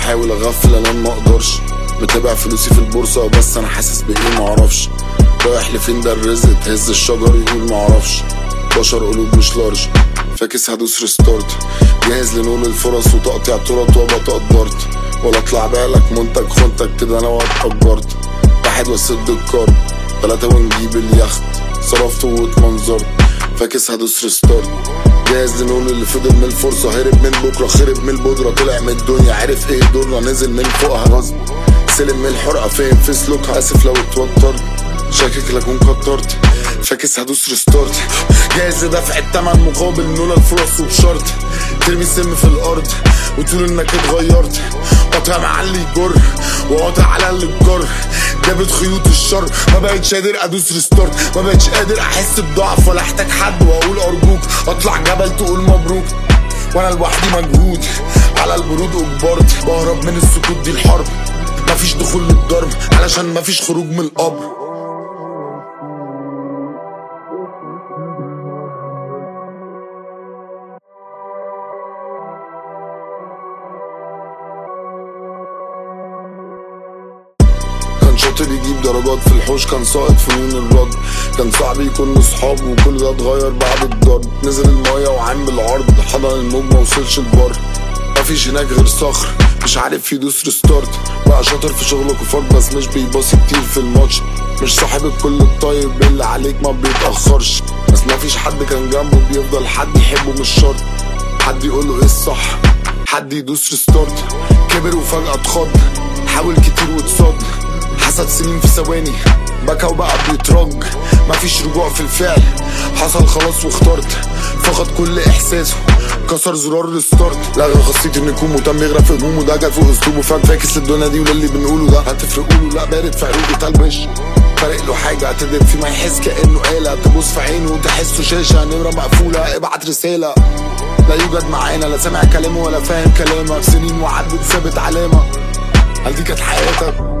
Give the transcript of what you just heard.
بحاول اغفل انا ما اقدرش متابع فلوسي في البورصة بس انا حاسس بايه معرفش رايح لفين ده الرزق تهز الشجر يقول معرفش بشر قلوب مش لارج فاكس هدوس ريستارت جاهز لنول الفرص وتقطيع ترط وابقى تقدرت ولا اطلع بالك منتج خنتك كده انا واتأجرت واحد وسد الكار تلاتة ونجيب اليخت صرفت واتمنظرت فاكس هدوس ريستارت جاهز لنقول اللي فضل من الفرصة هرب من بكرة خرب من البودرة طلع من الدنيا عرف ايه دورنا نزل من فوقها غصب سلم من الحرقة فين في سلوكها اسف لو اتوترت شاكك لكون كترت فاكس هدوس ريستارت جاهز لدفع التمن مقابل نولا الفرص وبشرط ترمي السم في الارض وتقول انك اتغيرت قاطع معلي يجر وقاطع على اللي الجر جابت خيوط الشر ما بقتش قادر ادوس ريستارت ما بقتش قادر احس بضعف ولا احتاج حد واقول ارجوك اطلع جبل تقول مبروك وانا لوحدي مجهود على البرود اجبرت بهرب من السكوت دي الحرب مفيش دخول للضرب علشان مفيش خروج من القبر كان شاطر يجيب درجات في الحوش كان ساقط فنون الرد كان صعب يكون له صحاب وكل ده اتغير بعد الضرب نزل المايه وعم العرض حضن الموج موصلش البر مفيش هناك غير صخر مش عارف يدوس ريستارت بقى شاطر في شغله كفار بس مش بيباصي كتير في الماتش مش صاحب الكل الطيب اللي عليك ما بيتأخرش بس مفيش حد كان جنبه بيفضل حد يحبه مش شرط حد يقوله ايه الصح حد يدوس ريستارت كبر وفجأة اتخض حاول كتير واتصد حسد سنين في ثواني بكى وبقى بيترج مفيش رجوع في الفعل حصل خلاص واخترت فقد كل احساسه كسر زرار الستارت لغى خاصية انه يكون مهتم يغرق في همومه ده جت فوق اسلوبه فاهم فاكس للدنيا دي وللي بنقوله ده هتفرقوا له لا بارد في عروقه تلبش فارق له حاجة تدب في ما يحس كأنه آلة تبص في عينه وتحسه شاشة نمرة مقفولة ابعت رسالة لا يوجد معانا لا سامع كلامه ولا فاهم كلامك سنين وعدت ثابت علامة هل دي كانت حياتك